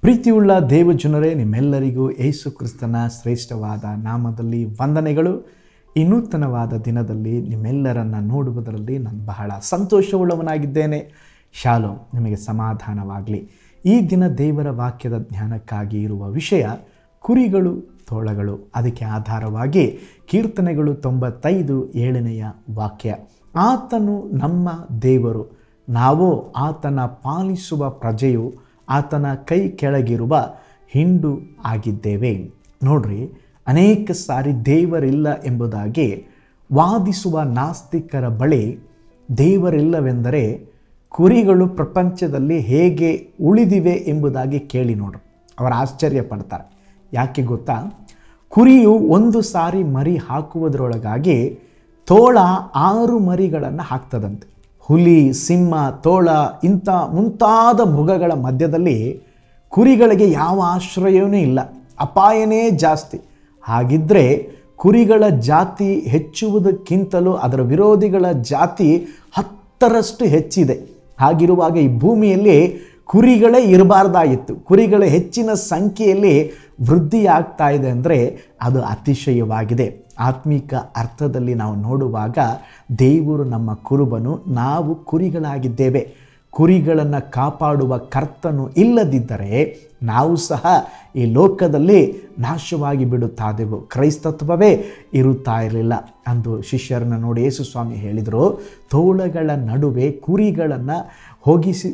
ಪ್ರೀತಿಯುಳ್ಳ ದೇವಜನರೇ ನಿಮ್ಮೆಲ್ಲರಿಗೂ ಯೇಸು ಕ್ರಿಸ್ತನ ಶ್ರೇಷ್ಠವಾದ ನಾಮದಲ್ಲಿ ವಂದನೆಗಳು ಈ ನೂತನವಾದ ದಿನದಲ್ಲಿ ನಿಮ್ಮೆಲ್ಲರನ್ನು ನೋಡುವುದರಲ್ಲಿ ನಾನು ಬಹಳ ಸಂತೋಷವುಳ್ಳವನಾಗಿದ್ದೇನೆ ಶಾಲೋಮ್ ನಿಮಗೆ ಸಮಾಧಾನವಾಗಲಿ ಈ ದಿನ ದೇವರ ವಾಕ್ಯದ ಜ್ಞಾನಕ್ಕಾಗಿ ಇರುವ ವಿಷಯ ಕುರಿಗಳು ತೋಳಗಳು ಅದಕ್ಕೆ ಆಧಾರವಾಗಿ ಕೀರ್ತನೆಗಳು ತೊಂಬತ್ತೈದು ಏಳನೆಯ ವಾಕ್ಯ ಆತನು ನಮ್ಮ ದೇವರು ನಾವು ಆತನ ಪಾಲಿಸುವ ಪ್ರಜೆಯು ಆತನ ಕೈ ಕೆಳಗಿರುವ ಹಿಂಡು ಆಗಿದ್ದೇವೆ ನೋಡ್ರಿ ಅನೇಕ ಸಾರಿ ದೇವರಿಲ್ಲ ಎಂಬುದಾಗಿ ವಾದಿಸುವ ನಾಸ್ತಿಕರ ಬಳಿ ದೇವರಿಲ್ಲವೆಂದರೆ ಕುರಿಗಳು ಪ್ರಪಂಚದಲ್ಲಿ ಹೇಗೆ ಉಳಿದಿವೆ ಎಂಬುದಾಗಿ ಕೇಳಿ ನೋಡ್ರಿ ಅವರು ಆಶ್ಚರ್ಯ ಪಡ್ತಾರೆ ಯಾಕೆ ಗೊತ್ತಾ ಕುರಿಯು ಒಂದು ಸಾರಿ ಮರಿ ಹಾಕುವುದರೊಳಗಾಗಿ ತೋಳ ಆರು ಮರಿಗಳನ್ನು ಹಾಕ್ತದಂತೆ ಹುಲಿ ಸಿಂಹ ತೋಳ ಇಂಥ ಮುಂತಾದ ಮೃಗಗಳ ಮಧ್ಯದಲ್ಲಿ ಕುರಿಗಳಿಗೆ ಯಾವ ಆಶ್ರಯವೂ ಇಲ್ಲ ಅಪಾಯನೇ ಜಾಸ್ತಿ ಹಾಗಿದ್ದರೆ ಕುರಿಗಳ ಜಾತಿ ಹೆಚ್ಚುವುದಕ್ಕಿಂತಲೂ ಅದರ ವಿರೋಧಿಗಳ ಜಾತಿ ಹತ್ತರಷ್ಟು ಹೆಚ್ಚಿದೆ ಹಾಗಿರುವಾಗ ಈ ಭೂಮಿಯಲ್ಲಿ ಕುರಿಗಳೇ ಇರಬಾರ್ದಾಗಿತ್ತು ಕುರಿಗಳ ಹೆಚ್ಚಿನ ಸಂಖ್ಯೆಯಲ್ಲಿ ವೃದ್ಧಿ ಆಗ್ತಾ ಇದೆ ಅಂದರೆ ಅದು ಅತಿಶಯವಾಗಿದೆ ಆತ್ಮಿಕ ಅರ್ಥದಲ್ಲಿ ನಾವು ನೋಡುವಾಗ ದೇವರು ನಮ್ಮ ಕುರುಬನು ನಾವು ಕುರಿಗಳಾಗಿದ್ದೇವೆ ಕುರಿಗಳನ್ನು ಕಾಪಾಡುವ ಕರ್ತನು ಇಲ್ಲದಿದ್ದರೆ ನಾವು ಸಹ ಈ ಲೋಕದಲ್ಲಿ ನಾಶವಾಗಿ ಬಿಡುತ್ತಾದೆವು ಕ್ರೈಸ್ತತ್ವವೇ ಇರುತ್ತಾ ಇರಲಿಲ್ಲ ಅಂದು ಶಿಷ್ಯರನ್ನು ನೋಡಿ ಯೇಸು ಸ್ವಾಮಿ ಹೇಳಿದರು ತೋಳಗಳ ನಡುವೆ ಕುರಿಗಳನ್ನು ಹೋಗಿಸಿ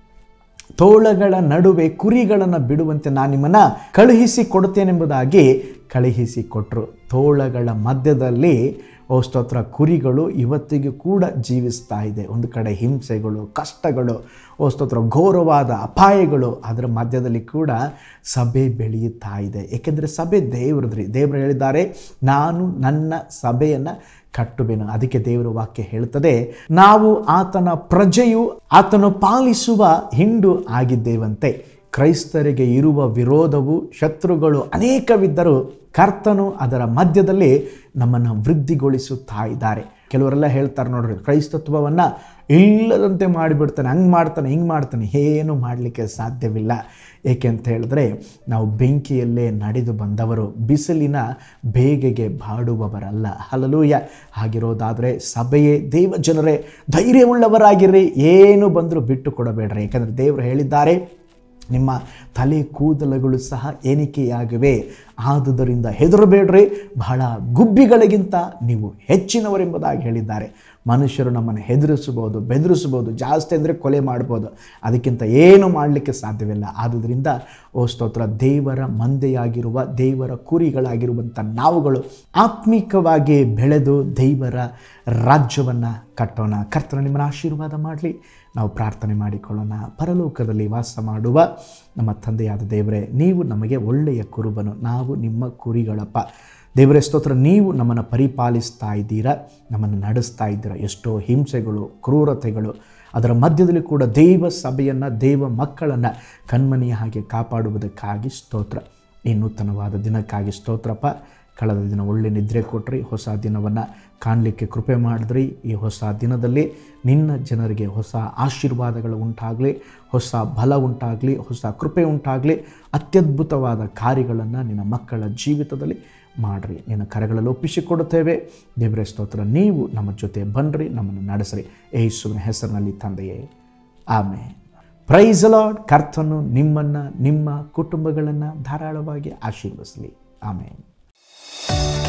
ತೋಳಗಳ ನಡುವೆ ಕುರಿಗಳನ್ನು ಬಿಡುವಂತೆ ನಾನು ನಿಮ್ಮನ್ನು ಕಳುಹಿಸಿ ಕೊಡುತ್ತೇನೆಂಬುದಾಗಿ ಕಳುಹಿಸಿ ಕೊಟ್ಟರು ತೋಳಗಳ ಮಧ್ಯದಲ್ಲಿ ಓ ಸ್ತೋತ್ರ ಕುರಿಗಳು ಇವತ್ತಿಗೂ ಕೂಡ ಜೀವಿಸ್ತಾ ಇದೆ ಒಂದು ಕಡೆ ಹಿಂಸೆಗಳು ಕಷ್ಟಗಳು ಓ ಸ್ತೋತ್ರ ಘೋರವಾದ ಅಪಾಯಗಳು ಅದರ ಮಧ್ಯದಲ್ಲಿ ಕೂಡ ಸಭೆ ಬೆಳೆಯುತ್ತಾ ಇದೆ ಏಕೆಂದರೆ ಸಭೆ ದೇವ್ರದ್ರಿ ದೇವರು ಹೇಳಿದ್ದಾರೆ ನಾನು ನನ್ನ ಸಭೆಯನ್ನು ಕಟ್ಟುವೆನು ಅದಕ್ಕೆ ದೇವರ ವಾಕ್ಯ ಹೇಳ್ತದೆ ನಾವು ಆತನ ಪ್ರಜೆಯು ಆತನು ಪಾಲಿಸುವ ಹಿಂಡು ಆಗಿದ್ದೇವಂತೆ ಕ್ರೈಸ್ತರಿಗೆ ಇರುವ ವಿರೋಧವು ಶತ್ರುಗಳು ಅನೇಕವಿದ್ದರೂ ಕರ್ತನು ಅದರ ಮಧ್ಯದಲ್ಲಿ ನಮ್ಮನ್ನು ವೃದ್ಧಿಗೊಳಿಸುತ್ತಾ ಇದ್ದಾರೆ ಕೆಲವರೆಲ್ಲ ಹೇಳ್ತಾರೆ ನೋಡ್ರಿ ಕ್ರೈಸ್ತತ್ವವನ್ನು ಇಲ್ಲದಂತೆ ಮಾಡಿಬಿಡ್ತಾನೆ ಹಂಗೆ ಮಾಡ್ತಾನೆ ಹಿಂಗೆ ಮಾಡ್ತಾನೆ ಏನು ಮಾಡಲಿಕ್ಕೆ ಸಾಧ್ಯವಿಲ್ಲ ಏಕೆ ಅಂತ ಹೇಳಿದ್ರೆ ನಾವು ಬೆಂಕಿಯಲ್ಲೇ ನಡೆದು ಬಂದವರು ಬಿಸಿಲಿನ ಬೇಗೆಗೆ ಬಾಡುವವರಲ್ಲ ಹಲಲೂಯ ಹಾಗಿರೋದಾದರೆ ಸಭೆಯೇ ದೇವ ಜನರೇ ಧೈರ್ಯವುಳ್ಳವರಾಗಿರ್ರಿ ಏನು ಬಂದರೂ ಬಿಟ್ಟು ಕೊಡಬೇಡ್ರಿ ಯಾಕಂದರೆ ದೇವರು ಹೇಳಿದ್ದಾರೆ ನಿಮ್ಮ ತಲೆ ಕೂದಲುಗಳು ಸಹ ಎಣಿಕೆಯಾಗಿವೆ ಆದುದರಿಂದ ಹೆದರಬೇಡ್ರಿ ಬಹಳ ಗುಬ್ಬಿಗಳಿಗಿಂತ ನೀವು ಹೆಚ್ಚಿನವರೆಂಬುದಾಗಿ ಹೇಳಿದ್ದಾರೆ ಮನುಷ್ಯರು ನಮ್ಮನ್ನು ಹೆದರಿಸಬಹುದು ಬೆದರಿಸಬಹುದು ಜಾಸ್ತಿ ಅಂದರೆ ಕೊಲೆ ಮಾಡ್ಬೋದು ಅದಕ್ಕಿಂತ ಏನು ಮಾಡಲಿಕ್ಕೆ ಸಾಧ್ಯವಿಲ್ಲ ಆದುದರಿಂದ ಓ ಸ್ತೋತ್ರ ದೇವರ ಮಂದೆಯಾಗಿರುವ ದೇವರ ಕುರಿಗಳಾಗಿರುವಂಥ ನಾವುಗಳು ಆತ್ಮಿಕವಾಗಿ ಬೆಳೆದು ದೇವರ ರಾಜ್ಯವನ್ನು ಕಟ್ಟೋಣ ಕರ್ತನ ನಿಮ್ಮನ್ನು ಆಶೀರ್ವಾದ ಮಾಡಲಿ ನಾವು ಪ್ರಾರ್ಥನೆ ಮಾಡಿಕೊಳ್ಳೋಣ ಪರಲೋಕದಲ್ಲಿ ವಾಸ ಮಾಡುವ ನಮ್ಮ ತಂದೆಯಾದ ದೇವರೇ ನೀವು ನಮಗೆ ಒಳ್ಳೆಯ ಕುರುಬನು ನಾವು ನಿಮ್ಮ ಕುರಿಗಳಪ್ಪ ದೇವರೇ ಸ್ತೋತ್ರ ನೀವು ನಮ್ಮನ್ನು ಪರಿಪಾಲಿಸ್ತಾ ಇದ್ದೀರಾ ನಮ್ಮನ್ನು ನಡೆಸ್ತಾ ಇದ್ದೀರಾ ಎಷ್ಟೋ ಹಿಂಸೆಗಳು ಕ್ರೂರತೆಗಳು ಅದರ ಮಧ್ಯದಲ್ಲಿ ಕೂಡ ದೇವ ಸಭೆಯನ್ನು ದೇವ ಮಕ್ಕಳನ್ನು ಕಣ್ಮನಿಯ ಹಾಗೆ ಕಾಪಾಡುವುದಕ್ಕಾಗಿ ಸ್ತೋತ್ರ ಈ ನೂತನವಾದ ದಿನಕ್ಕಾಗಿ ಸ್ತೋತ್ರಪ್ಪ ಕಳೆದ ದಿನ ಒಳ್ಳೆ ನಿದ್ರೆ ಕೊಟ್ರಿ ಹೊಸ ದಿನವನ್ನು ಕಾಣಲಿಕ್ಕೆ ಕೃಪೆ ಮಾಡಿದ್ರಿ ಈ ಹೊಸ ದಿನದಲ್ಲಿ ನಿನ್ನ ಜನರಿಗೆ ಹೊಸ ಆಶೀರ್ವಾದಗಳು ಉಂಟಾಗಲಿ ಹೊಸ ಬಲ ಉಂಟಾಗಲಿ ಹೊಸ ಕೃಪೆ ಉಂಟಾಗಲಿ ಅತ್ಯದ್ಭುತವಾದ ಕಾರ್ಯಗಳನ್ನು ನಿನ್ನ ಮಕ್ಕಳ ಜೀವಿತದಲ್ಲಿ ಮಾಡಿರಿ ನಿನ್ನ ಕರೆಗಳಲ್ಲಿ ಒಪ್ಪಿಸಿಕೊಡುತ್ತೇವೆ ದೇವರೇ ಸ್ತೋತ್ರ ನೀವು ನಮ್ಮ ಜೊತೆ ಬನ್ನಿರಿ ನಮ್ಮನ್ನು ನಡೆಸ್ರಿ ಯೇಸುವಿನ ಹೆಸರಿನಲ್ಲಿ ತಂದೆಯೇ ಆಮೆ ಪ್ರೈಸ್ ಲಾರ್ಡ್ ಕರ್ತನು ನಿಮ್ಮನ್ನು ನಿಮ್ಮ ಕುಟುಂಬಗಳನ್ನು ಧಾರಾಳವಾಗಿ ಆಶೀರ್ವದಿಸಲಿ ಆಮೇಲೆ